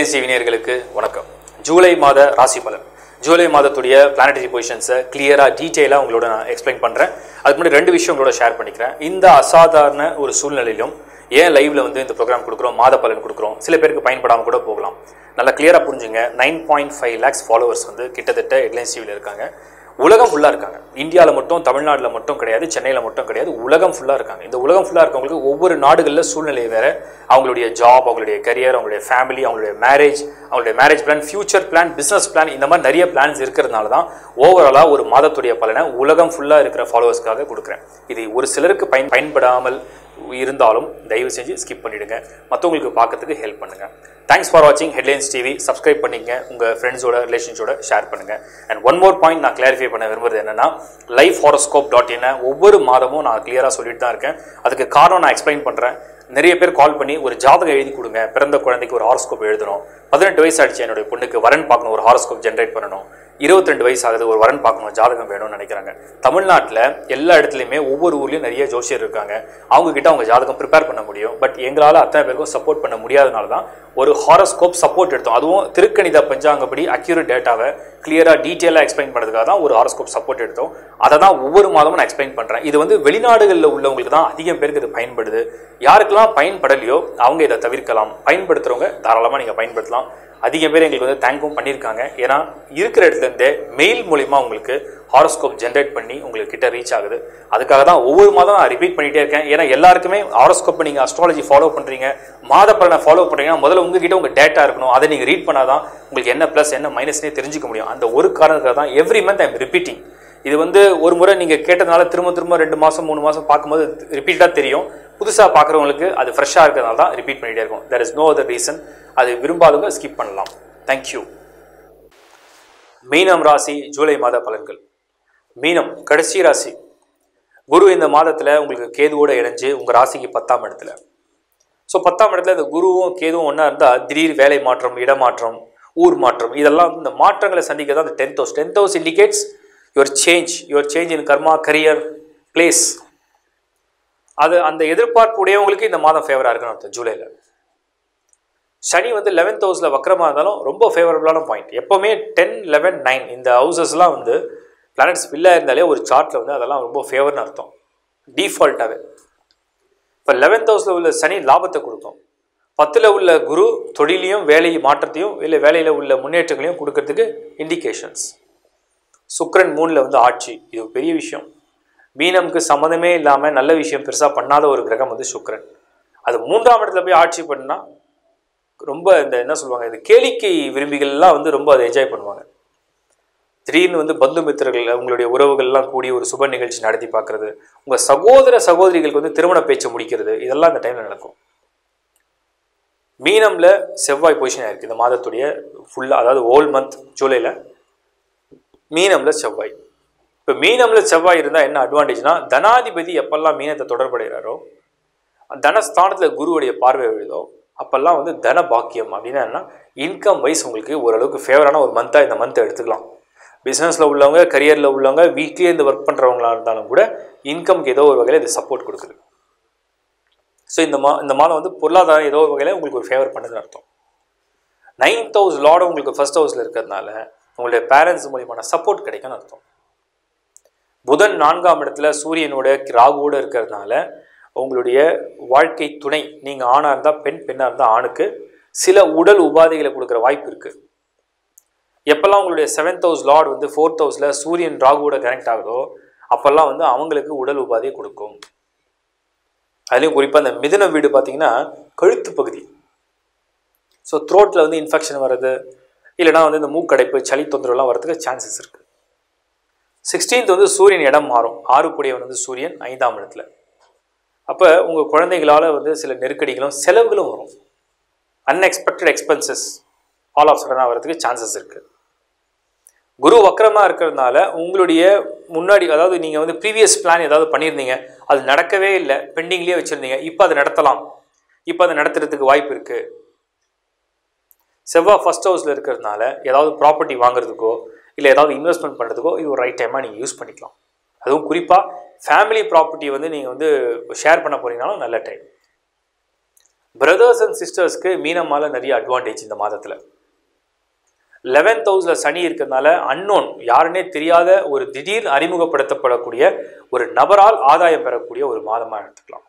headlines டிவினியர்களுக்கு வணக்கம் ஜூலை மாத ராசி பலன் ஜூலை மாதத்துடைய பிளானட்டரி பொசிஷன்ஸை கிளியராக டீட்டெயிலாக உங்களோட நான் எக்ஸ்பிளைன் பண்ணுறேன் அதுக்கு முன்னாடி ரெண்டு விஷயம் உங்களோட ஷேர் பண்ணிக்கிறேன் இந்த அசாதாரண ஒரு சூழ்நிலையிலும் ஏன் லைவ்ல வந்து இந்த ப்ரோக்ராம் கொடுக்குறோம் மாத பலன் கொடுக்குறோம் சில பேருக்கு பயன்படாமல் கூட போகலாம் நல்லா கிளியராக புரிஞ்சுங்க nine point five lakhs followers வந்து கிட்டத்தட்ட ஹெட்லைன்ஸ் டிவியில் இருக்காங்க உலகம் ஃபுல்லாக இருக்காங்க இந்தியாவில் மட்டும் தமிழ்நாட்டில் மட்டும் கிடையாது சென்னையில் மட்டும் கிடையாது உலகம் ஃபுல்லாக இருக்காங்க இந்த உலகம் ஃபுல்லாக இருக்கவங்களுக்கு ஒவ்வொரு நாடுகளில் சூழ்நிலை வேற அவங்களுடைய ஜாப் அவங்களுடைய கரியர் அவங்களுடைய ஃபேமிலி அவங்களுடைய மேரேஜ் அவங்களுடைய marriage plan future plan business plan இந்த மாதிரி நிறைய பிளான்ஸ் இருக்கிறதுனால தான் ஓவராலாக ஒரு மாதத்துடைய பலனை உலகம் ஃபுல்லாக இருக்கிற ஃபாலோவர்ஸ்க்காக கொடுக்குறேன் இது ஒரு சிலருக்கு பயன் பயன்படாமல் இருந்தாலும் தயவு செஞ்சு ஸ்கிப் பண்ணிடுங்க மற்றவங்களுக்கு பார்க்கறதுக்கு ஹெல்ப் பண்ணுங்க தேங்க்ஸ் ஃபார் வாட்சிங் ஹெட்லைன்ஸ் டிவி சப்ஸ்கிரைப் பண்ணிங்க உங்கள் ஃப்ரெண்ட்ஸோட ரிலேஷன்ஸோட ஷேர் பண்ணுங்க அண்ட் ஒன் மோர் பாயிண்ட் நான் கிளாரிஃபை பண்ண விரும்புறது என்னன்னா லைஃப் ஹாரோஸ்கோப் டாட் இன் ஒவ்வொரு மாதமும் நான் கிளியராக சொல்லிட்டு தான் இருக்கேன் அதுக்கு காரணம் நான் எக்ஸ்பிளைன் பண்ணுறேன் நிறைய பேர் கால் பண்ணி ஒரு ஜாதகம் எழுதி கொடுங்க பிறந்த குழந்தைக்கு ஒரு ஹாரோஸ்கோப் எழுதணும் பதினெட்டு வயசு ஆயிடுச்சு என்னுடைய பொண்ணுக்கு வரன் பார்க்கணும் ஒரு ஹாரோஸ்கோப் ஜென்ரேட் பண்ணணும் இருபத்தி ரெண்டு வயசு ஆகுது ஒரு வரன் பார்க்கணும் ஜாதகம் வேணும்னு நினைக்கிறாங்க தமிழ்நாட்டில் எல்லா இடத்துலையுமே ஒவ்வொரு ஊர்லேயும் நிறைய ஜோசியர் இருக்காங்க அவங்க கிட்ட அவங்க ஜாதகம் ப்ரிப்பேர் பண்ண முடியும் பட் எங்களால் அத்தனை பேருக்கும் சப்போர்ட் பண்ண முடியாதனால தான் ஒரு ஹாரோஸ்கோப் சப்போர்ட் எடுத்தோம் அதுவும் திருக்கணித பஞ்சாங்கப்படி அக்யூரேட் டேட்டாவை கிளியராக டீட்டெயிலாக எக்ஸ்பிளைன் பண்ணுறதுக்காக தான் ஒரு ஹாரோஸ்கோப் சப்போர்ட் எடுத்தோம் அதை தான் ஒவ்வொரு மாதமும் நான் எக்ஸ்பிளைன் பண்ணுறேன் இது வந்து வெளிநாடுகளில் உள்ளவங்களுக்கு தான் அதிகம் பேருக்கு இது பயன்படுது யாருக்கெல்லாம் பயன்படலையோ அவங்க இதை தவிர்க்கலாம் பயன்படுத்துகிறவங்க தாராளமாக நீங்கள் பயன்படுத்தலாம் அதிகம் பேர் எங்களுக்கு வந்து தேங்க்கும் பண்ணியிருக்காங்க ஏன்னா இருக்கிற இடத்துலேருந்தே மெயில் மூலிமா உங்களுக்கு ஹாரோஸ்கோப் ஜென்ரேட் பண்ணி உங்களுக்கு கிட்ட ரீச் ஆகுது அதுக்காக தான் ஒவ்வொரு மாதம் நான் ரிப்பீட் பண்ணிட்டே இருக்கேன் ஏன்னா எல்லாருக்குமே ஹாரோஸ்கோப்பை நீங்கள் அஸ்ட்ராலஜி ஃபாலோ பண்ணுறீங்க மாத பலனை ஃபாலோ பண்ணுறீங்கன்னா முதல்ல உங்ககிட்ட உங்கள் டேட்டா இருக்கணும் அதை நீங்கள் ரீட் பண்ணாதான் உங்களுக்கு என்ன ப்ளஸ் என்ன மைனஸ்னே தெரிஞ்சுக்க முடியும் அந்த ஒரு காரணத்துக்காக தான் எவ்ரி மந்த் ஐம் ரிப்பீட்டிங் இது வந்து ஒரு முறை நீங்கள் கேட்டதுனால திரும்ப திரும்ப ரெண்டு மாதம் மூணு மாதம் பார்க்கும்போது ரிப்பீட்டாக தெரியும் புதுசாக பார்க்குறவங்களுக்கு அது ஃப்ரெஷ்ஷாக இருக்கிறதுனால தான் ரிப்பீட் பண்ணிகிட்டே இருக்கும் there is no other reason அது விரும்பாதவங்க ஸ்கிப் பண்ணலாம் தேங்க்யூ மீனம் ராசி ஜூலை மாத பலன்கள் மீனம் கடைசி ராசி குரு இந்த மாதத்தில் உங்களுக்கு கேதுவோட இணைஞ்சு உங்கள் ராசிக்கு பத்தாம் இடத்துல ஸோ பத்தாம் இடத்துல இந்த குருவும் கேதுவும் ஒன்றா இருந்தால் திடீர் வேலை மாற்றம் இடமாற்றம் ஊர் மாற்றம் இதெல்லாம் வந்து இந்த மாற்றங்களை சந்திக்க தான் அந்த tenth house tenth house indicates your change your change in karma career place அது அந்த எதிர்பார்ப்பு உடையவங்களுக்கு இந்த மாதம் ஃபேவராக இருக்குன்னு அர்த்தம் ஜூலையில் சனி வந்து லெவன்த் ஹவுஸில் வக்கரமாக இருந்தாலும் ரொம்ப ஃபேவரபுளான பாயிண்ட் எப்போவுமே டென் லெவன் நைன் இந்த ஹவுசஸ்லாம் வந்து பிளானட்ஸ் ஃபில்லாக இருந்தாலே ஒரு சார்ட்டில் வந்து அதெல்லாம் ரொம்ப ஃபேவர்னு அர்த்தம் டிஃபால்ட்டாகவே இப்போ லெவன்த் ஹவுஸில் உள்ள சனி லாபத்தை கொடுக்கும் பத்தில் உள்ள குரு தொழிலையும் வேலை மாற்றத்தையும் இல்லை வேலையில் உள்ள முன்னேற்றங்களையும் கொடுக்கறதுக்கு இண்டிகேஷன்ஸ் சுக்ரன் மூணில் வந்து ஆட்சி இது ஒரு பெரிய விஷயம் மீனம்க்கு சம்மந்தமே இல்லாமல் நல்ல விஷயம் பெருசாக பண்ணாத ஒரு கிரகம் வந்து சுக்ரன் அது மூன்றாம் இடத்துல போய் ஆட்சி பண்ணால் ரொம்ப இந்த என்ன சொல்லுவாங்க இந்த கேளிக்கை விரும்பிகள்லாம் வந்து ரொம்ப அதை என்ஜாய் பண்ணுவாங்க திடீர்னு வந்து பந்து மித்திரர்கள் உங்களுடைய உறவுகள்லாம் கூடி ஒரு சுப நிகழ்ச்சி நடத்தி பார்க்கறது உங்கள் சகோதர சகோதரிகளுக்கு வந்து திருமண பேச்சை முடிக்கிறது இதெல்லாம் இந்த டைமில் நடக்கும் மீனம்ல செவ்வாய் பொசிஷன் ஆயிருக்கு இந்த மாதத்துடைய ஃபுல்லாக அதாவது ஓல் மந்த் ஜூலையில் மீனம்ல செவ்வாய் இப்போ மீனம்ல செவ்வாய் இருந்தால் என்ன அட்வான்டேஜ்னா தனாதிபதி எப்பெல்லாம் மீனத்தை தொடர்படுகிறாரோ தனஸ்தானத்தில் குருவுடைய பார்வை விழுதோ அப்போல்லாம் வந்து தன பாக்கியம் அப்படின்னா என்ன இன்கம் வைஸ் உங்களுக்கு ஓரளவுக்கு ஃபேவரான ஒரு மந்த்தாக இந்த மந்த்தை எடுத்துக்கலாம் பிஸ்னஸில் உள்ளவங்க கரியரில் உள்ளவங்க வீக்லியே இருந்து ஒர்க் பண்ணுறவங்களா இருந்தாலும் கூட இன்கம்க்கு ஏதோ ஒரு வகையில் இது சப்போர்ட் கொடுக்குது ஸோ இந்த மா இந்த மாதம் வந்து பொருளாதாரம் ஏதோ ஒரு வகையில் உங்களுக்கு ஒரு ஃபேவர் பண்ணுதுன்னு அர்த்தம் நைன்த் ஹவுஸ் லார்டு உங்களுக்கு ஃபர்ஸ்ட் ஹவுஸில் இருக்கிறதுனால உங்களுடைய பேரண்ட்ஸ் மூலியமான சப்போர்ட் கிடைக்கும்னு அர்த்தம் புதன் நான்காம் இடத்துல சூரியனோட ராகுவோட இருக்கிறதுனால உங்களுடைய வாழ்க்கை துணை நீங்கள் ஆணாக இருந்தால் பெண் பெண்ணாக இருந்தால் ஆணுக்கு சில உடல் உபாதைகளை கொடுக்குற வாய்ப்பு இருக்குது எப்போல்லாம் உங்களுடைய செவன்த் ஹவுஸ் லார்ட் வந்து ஃபோர்த் ஹவுஸில் சூரியன் ராகுவோட கனெக்ட் ஆகுதோ அப்போல்லாம் வந்து அவங்களுக்கு உடல் உபாதையை கொடுக்கும் அதுலேயும் குறிப்பாக அந்த மிதுன வீடு பார்த்தீங்கன்னா கழுத்து பகுதி ஸோ த்ரோட்டில் வந்து இன்ஃபெக்ஷன் வர்றது இல்லைனா வந்து இந்த மூக்கடைப்பு சளி தொந்தரவுலாம் வரதுக்கு சான்சஸ் இருக்குது சிக்ஸ்டீன்த் வந்து சூரியன் இடம் மாறும் ஆறு கூடியவன் வந்து சூரியன் ஐந்தாம் இடத்துல அப்போ உங்கள் குழந்தைகளால் வந்து சில நெருக்கடிகளும் செலவுகளும் வரும் அன்எக்ஸ்பெக்டட் எக்ஸ்பென்சஸ் ஆல் ஆஃப் சடனாக வரதுக்கு சான்சஸ் இருக்குது குரு வக்கரமாக இருக்கிறதுனால உங்களுடைய முன்னாடி அதாவது நீங்கள் வந்து ப்ரீவியஸ் பிளான் ஏதாவது பண்ணியிருந்தீங்க அது நடக்கவே இல்லை பெண்டிங்லேயே வச்சுருந்தீங்க இப்போ அதை நடத்தலாம் இப்போ அதை நடத்துறதுக்கு வாய்ப்பு இருக்குது செவ்வாய் ஃபஸ்ட் ஹவுஸில் இருக்கிறதுனால ஏதாவது ப்ராப்பர்ட்டி வாங்குறதுக்கோ இல்லை ஏதாவது இன்வெஸ்ட்மெண்ட் பண்ணுறதுக்கோ இது ஒரு ரைட் டைமாக நீங்கள் யூஸ் பண்ணிக்கலாம் அதுவும் குறிப்பாக ஃபேமிலி ப்ராப்பர்ட்டி வந்து நீங்கள் வந்து ஷேர் பண்ண போகிறீங்கனாலும் நல்ல டைம் பிரதர்ஸ் அண்ட் சிஸ்டர்ஸ்க்கு மீனமால நிறைய அட்வான்டேஜ் இந்த மாதத்தில் லெவன்த் ஹவுஸில் சனி இருக்கிறதுனால அன்னோன் யாருன்னே தெரியாத ஒரு திடீர் அறிமுகப்படுத்தப்படக்கூடிய ஒரு நபரால் ஆதாயம் பெறக்கூடிய ஒரு மாதமாக எடுத்துக்கலாம்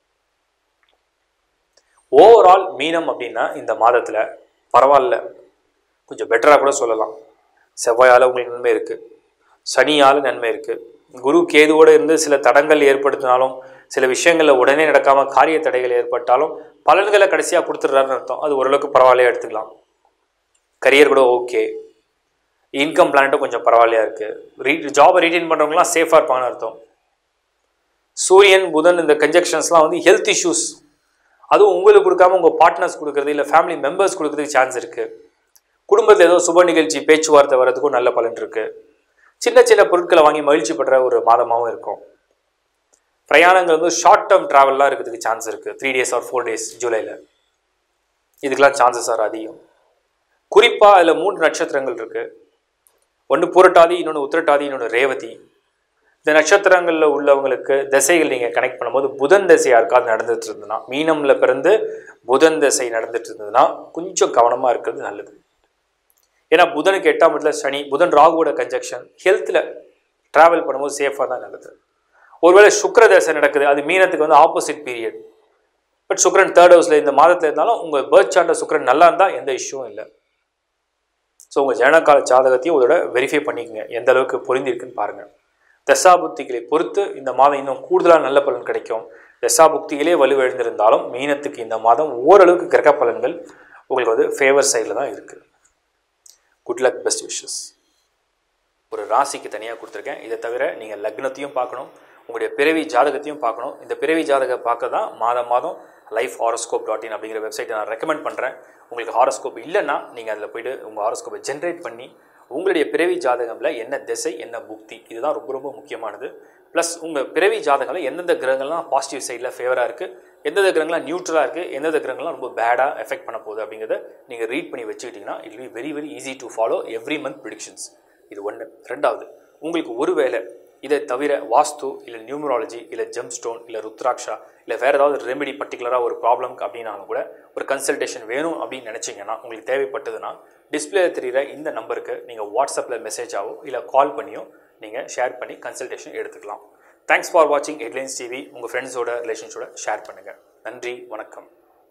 ஓவரால் மீனம் அப்படின்னா இந்த மாதத்தில் பரவாயில்ல கொஞ்சம் பெட்டராக கூட சொல்லலாம் செவ்வாயால் உங்களுக்கு நன்மை இருக்குது சனியால் நன்மை இருக்குது குரு கேதுவோடு இருந்து சில தடங்கள் ஏற்படுத்தினாலும் சில விஷயங்களில் உடனே நடக்காமல் காரிய தடைகள் ஏற்பட்டாலும் பலன்களை கடைசியாக கொடுத்துட்றாருன்னு அர்த்தம் அது ஓரளவுக்கு பரவாயில்லையா எடுத்துக்கலாம் கரியர் கூட ஓகே இன்கம் பிளான்ட்டும் கொஞ்சம் பரவாயில்லையா இருக்குது ரீ ஜாபை ரீட்டைன் பண்ணுறவங்களாம் சேஃபாக இருப்பாங்கன்னு அர்த்தம் சூரியன் புதன் இந்த கன்ஜெக்ஷன்ஸ்லாம் வந்து ஹெல்த் இஷ்யூஸ் அதுவும் உங்களுக்கு கொடுக்காம உங்கள் பார்ட்னர்ஸ் கொடுக்குறது இல்லை ஃபேமிலி மெம்பர்ஸ் கொடுக்கறதுக்கு சான்ஸ் இருக்குது குடும்பத்தில் ஏதோ சுப நிகழ்ச்சி பேச்சுவார்த்தை வர்றதுக்கும் நல்ல பலன் இருக்குது சின்ன சின்ன பொருட்களை வாங்கி மகிழ்ச்சி படுற ஒரு மாதமாகவும் இருக்கும் பிரயாணங்கள் வந்து ஷார்ட் டேர்ம் ட்ராவல்லாம் இருக்கிறதுக்கு சான்ஸ் இருக்குது three days or four days ஜூலையில் இதுக்கெல்லாம் சான்சஸ் ஆர் அதிகம் குறிப்பாக அதில் மூன்று நட்சத்திரங்கள் இருக்குது ஒன்று பூரட்டாதி இன்னொன்று உத்திரட்டாதி இன்னொன்று ரேவதி இந்த நட்சத்திரங்களில் உள்ளவங்களுக்கு திசைகள் நீங்கள் கனெக்ட் பண்ணும்போது புதன் திசை யாருக்காவது நடந்துட்டு இருந்ததுன்னா மீனமில் பிறந்து புதன் திசை நடந்துட்டு இருந்ததுன்னா கொஞ்சம் கவனமாக இருக்கிறது நல்லது ஏன்னா புதனுக்கு எட்டாம் இடத்துல சனி புதன் ராகுவோட கன்ஜெக்ஷன் ஹெல்த்தில் ட்ராவல் பண்ணும்போது சேஃபாக தான் நல்லது ஒருவேளை சுக்கர தசை நடக்குது அது மீனத்துக்கு வந்து ஆப்போசிட் பீரியட் பட் சுக்கரன் தேர்ட் ஹவுஸில் இந்த மாதத்தில் இருந்தாலும் உங்கள் பேர்த் சார்ட்டில் சுக்கரன் நல்லா இருந்தால் எந்த இஷ்யூவும் இல்லை ஸோ உங்கள் ஜனகால ஜாதகத்தையும் இதோட வெரிஃபை பண்ணிக்கங்க எந்த அளவுக்கு பொருந்திருக்குன்னு பாருங்கள் தசாபுக்திகளை பொறுத்து இந்த மாதம் இன்னும் கூடுதலாக நல்ல பலன் கிடைக்கும் தசாபுக்திகளே வலுவிழந்திருந்தாலும் மீனத்துக்கு இந்த மாதம் ஓரளவுக்கு கிரக பலன்கள் உங்களுக்கு வந்து ஃபேவர் சைடில் தான் இருக்குது குட் லக் பெஸ்ட் விஷஸ் ஒரு ராசிக்கு தனியாக கொடுத்துருக்கேன் இதை தவிர நீங்கள் லக்னத்தையும் பார்க்கணும் உங்களுடைய பிறவி ஜாதகத்தையும் பார்க்கணும் இந்த பிறவி ஜாதகம் பார்க்க தான் மாதம் மாதம் லைஃப் ஹாரோஸ்கோப் டாட் இன் அப்படிங்கிற வெப்சைட்டை நான் ரெக்கமெண்ட் பண்ணுறேன் உங்களுக்கு ஹாரோஸ்கோப் இல்லைன்னா நீங்கள் அதில் போய்ட்டு உங்கள் ஹாரோஸ்கோப்பை ஜென்ரேட் பண்ணி உங்களுடைய பிறவி ஜாதகமில் என்ன திசை என்ன புக்தி இதுதான் ரொம்ப ரொம்ப முக்கியமானது ப்ளஸ் உங்கள் பிறவி ஜாதகத்தில் எந்தெந்த கிரகங்கள்லாம் பாசிட்டிவ் சைடில் ஃபேவராக இருக்குது எந்தெந்த கிரகங்கள்லாம் நியூட்ரலாக இருக்குது எந்தெந்த கிரகங்கள்லாம் ரொம்ப பேடாக எஃபெக்ட் பண்ண போகுது அப்படிங்கிறத நீங்கள் ரீட் பண்ணி வச்சுக்கிட்டிங்கன்னா it will very very easy to follow every month predictions இது ஒன்று ரெண்டாவது உங்களுக்கு ஒருவேளை இதை தவிர வாஸ்து இல்லை நியூமராலஜி இல்லை ஜெம் ஸ்டோன் இல்லை ருத்ராட்சா இல்லை வேறு ஏதாவது ரெமெடி பர்டிகுலராக ஒரு ப்ராப்ளம்க்கு அப்படின்னாலும் கூட ஒரு கன்சல்டேஷன் வேணும் அப்படின்னு நினச்சிங்கன்னா உங்களுக்கு தேவைப்பட்டதுன்னா டிஸ்பிளே தெரிகிற இந்த நம்பருக்கு நீங்கள் வாட்ஸ்அப்பில் மெசேஜாவோ இல்லை கால் பண்ணியோ நீங்கள் ஷேர் பண்ணி கன்சல்டேஷன் எடுத்துக்கலாம் தேங்க்ஸ் ஃபார் வாட்சிங் ஹெட்லைன்ஸ் டிவி உங்கள் ஃப்ரெண்ட்ஸோட ரிலேஷன்ஸோட ஷேர் பண்ணுங்கள் நன்றி வணக்கம்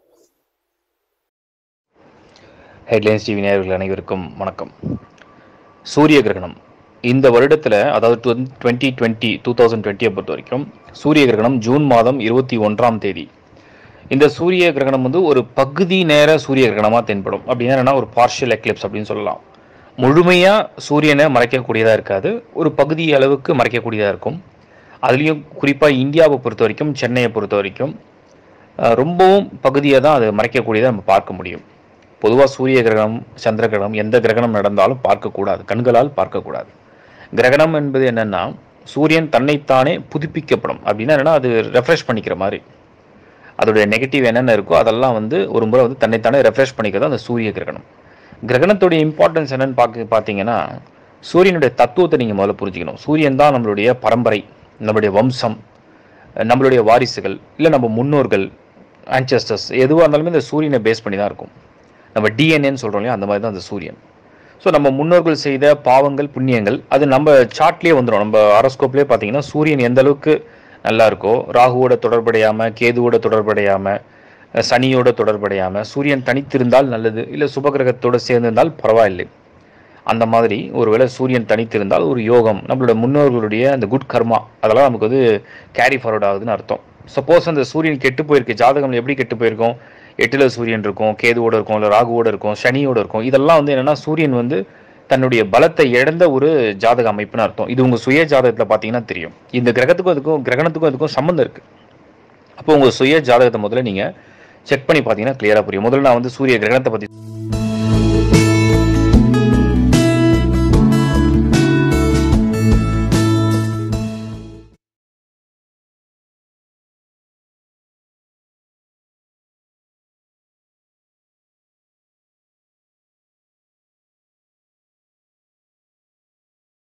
ஹெட்லைன்ஸ் டிவி நேயர்கள் அனைவருக்கும் வணக்கம் சூரிய கிரகணம் இந்த வருடத்தில் அதாவது டுவெண்ட்டி டுவெண்ட்டி டூ தௌசண்ட் டுவெண்ட்டியை பொறுத்த வரைக்கும் சூரிய கிரகணம் ஜூன் மாதம் இருபத்தி ஒன்றாம் தேதி இந்த சூரிய கிரகணம் வந்து ஒரு பகுதி நேர சூரிய கிரகணமாக தென்படும் அப்படின்னா என்னன்னா ஒரு பார்ஷியல் எக்லிப்ஸ் அப்படின்னு சொல்லலாம் முழுமையாக சூரியனை மறைக்கக்கூடியதாக இருக்காது ஒரு பகுதி அளவுக்கு மறைக்கக்கூடியதாக இருக்கும் அதுலேயும் குறிப்பாக இந்தியாவை பொறுத்த வரைக்கும் சென்னையை பொறுத்த வரைக்கும் அஹ், ரொம்பவும் பகுதியை தான் அது மறைக்கக்கூடியதை நம்ம பார்க்க முடியும் பொதுவாக சூரிய கிரகணம் சந்திர கிரகணம் எந்த கிரகணம் நடந்தாலும் பார்க்கக்கூடாது கண்களால் பார்க்கக்கூடாது கிரகணம் என்பது என்னன்னா சூரியன் தன்னைத்தானே புதுப்பிக்கப்படும் அப்படின்னா என்னன்னா அது ரெஃப்ரெஷ் பண்ணிக்கிற மாதிரி அதோடைய நெகட்டிவ் என்னென்ன இருக்கோ அதெல்லாம் வந்து ஒரு முறை வந்து தன்னைத்தானே ரெஃப்ரெஷ் பண்ணிக்கிறது அந்த சூரிய கிரகணம் கிரகணத்துடைய இம்பார்ட்டன்ஸ் என்னன்னு பார்க்க பார்த்தீங்கன்னா சூரியனுடைய தத்துவத்தை நீங்கள் முதல்ல புரிஞ்சுக்கணும் சூரியன் தான் நம்மளுடைய பரம்பரை நம்மளுடைய வம்சம் நம்மளுடைய வாரிசுகள் இல்லை நம்ம முன்னோர்கள் ஆன்சஸ்டர்ஸ் எதுவாக இருந்தாலுமே இந்த சூரியனை பேஸ் பண்ணி தான் இருக்கும் நம்ம டிஎன்ஏன்னு சொல்கிறோம் இல்லையா அந்த மாதிரி தான் அந்த சூரியன் ஸோ நம்ம முன்னோர்கள் செய்த பாவங்கள் புண்ணியங்கள் அது நம்ம சார்ட்லேயே வந்துடும் நம்ம ஹாரோஸ்கோப்லேயே பார்த்தீங்கன்னா சூரியன் எந்த அளவுக்கு நல்லா இருக்கோ ராகுவோட தொடர்படையாமல் கேதுவோட தொடர்படையாமல் சனியோட தொடர்படையாமல் சூரியன் தனித்திருந்தால் நல்லது இல்லை சுபகிரகத்தோடு சேர்ந்திருந்தால் பரவாயில்லை அந்த மாதிரி ஒருவேளை சூரியன் தனித்திருந்தால் ஒரு யோகம் நம்மளோட முன்னோர்களுடைய அந்த குட் கர்மா அதெல்லாம் நமக்கு வந்து கேரி ஃபார்வர்ட் ஆகுதுன்னு அர்த்தம் சப்போஸ் அந்த சூரியன் கெட்டு போயிருக்கு ஜாதகம் எப்படி கெட்டு போயிருக்கும் எட்டுல சூரியன் இருக்கும் கேதுவோட இருக்கும் இல்லை ராகுவோட இருக்கும் சனியோட இருக்கும் இதெல்லாம் வந்து என்னன்னா சூரியன் வந்து தன்னுடைய பலத்தை இழந்த ஒரு ஜாதக அமைப்புன்னு அர்த்தம் இது உங்க சுய ஜாதகத்தில் பார்த்தீங்கன்னா தெரியும் இந்த கிரகத்துக்கும் அதுக்கும் கிரகணத்துக்கும் அதுக்கும் சம்மந்தம் இருக்கு அப்போ உங்க சுய ஜாதகத்தை முதல்ல நீங்க செக் பண்ணி பார்த்தீங்கன்னா கிளியரா புரியும் முதல்ல நான் வந்து சூரிய கிரகணத்தை பத்தி